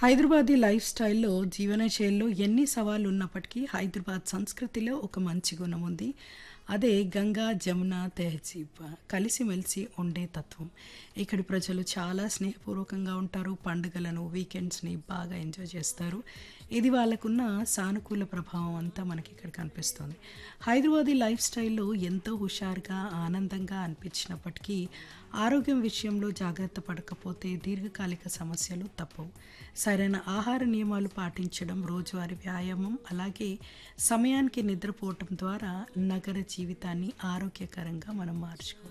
Hyderabadi life స్టైల్‌లో, జీవనశైలిలో ఎన్ని సవాళ్లున్నప్పటికీ హైదరాబాద్ సంస్కృతిలో ఒక మంచి గుణం ఉంది. అదే గంగా, జమున, తెహజీబ్ కలిసిమెలిసి ఉండే తత్వం. ఇక్కడి ప్రజలు చాలా స్నేహపూర్వకంగా ఉంటారు. పండుగలను, వీకెండ్స్‌ని బాగా ఎంజాయ్ చేస్తారు. ఇది వాళ్ళకున్న సానుకూల ప్రభావం అంతా మనకిక్కడ కనిపిస్తుంది. హైదరాబాదీ లైఫ్ స్టైల్‌లో ఎంతో హుషారుగా, ఆనందంగా అనిపించినప్పటికీ ఆరోగ్యం విషయంలో జాగ్రత్త పడకపోతే దీర్ఘకాలిక సమస్యలు తప్పవు. సరైన ఆహార నియమాలు పాటించడం, రోజువారీ వ్యాయామం, అలాగే సమయానికి నిద్రపోవటం ద్వారా నగర జీవితాన్ని ఆరోగ్యకరంగా మనం మార్చుకోవచ్చు.